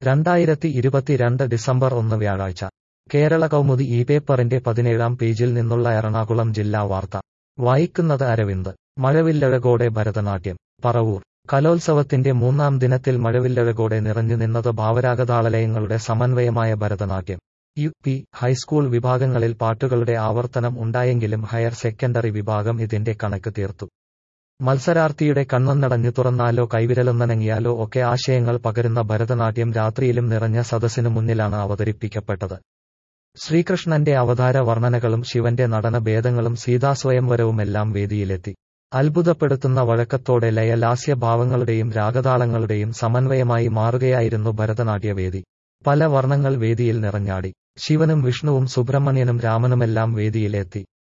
രണ്ടായിരത്തി ഇരുപത്തിരണ്ട് ഡിസംബർ ഒന്ന് വ്യാഴാഴ്ച കേരള കൗമുദി ഈ പേപ്പറിന്റെ പതിനേഴാം പേജിൽ നിന്നുള്ള എറണാകുളം ജില്ലാ വാർത്ത വായിക്കുന്നത് അരവിന്ദ് മഴവില്ലഴകോടെ ഭരതനാട്യം പറവൂർ കലോത്സവത്തിന്റെ മൂന്നാം ദിനത്തിൽ മഴവില്ലഴകോടെ നിറഞ്ഞു നിന്നത് ഭാവരാഗതാളലയങ്ങളുടെ സമന്വയമായ ഭരതനാട്യം യു പി ഹൈസ്കൂൾ വിഭാഗങ്ങളിൽ പാട്ടുകളുടെ ആവർത്തനം ഉണ്ടായെങ്കിലും ഹയർ സെക്കൻഡറി വിഭാഗം ഇതിന്റെ കണക്ക് തീർത്തു മത്സരാർത്ഥിയുടെ കണ്ണൊന്നടഞ്ഞു തുറന്നാലോ കൈവിരലൊന്നനങ്ങിയാലോ ഒക്കെ ആശയങ്ങൾ പകരുന്ന ഭരതനാട്യം രാത്രിയിലും നിറഞ്ഞ സദസ്സിനു മുന്നിലാണ് അവതരിപ്പിക്കപ്പെട്ടത് ശ്രീകൃഷ്ണന്റെ അവതാര വർണ്ണനകളും ശിവന്റെ നടന ഭേദങ്ങളും സീതാസ്വയംവരവുമെല്ലാം വേദിയിലെത്തി അത്ഭുതപ്പെടുത്തുന്ന വഴക്കത്തോടെ ലയലാസ്യഭാവങ്ങളുടെയും രാഗതാളങ്ങളുടെയും സമന്വയമായി മാറുകയായിരുന്നു ഭരതനാട്യവേദി പല വർണ്ണങ്ങൾ വേദിയിൽ നിറഞ്ഞാടി ശിവനും വിഷ്ണുവും സുബ്രഹ്മണ്യനും രാമനുമെല്ലാം വേദിയിലെത്തി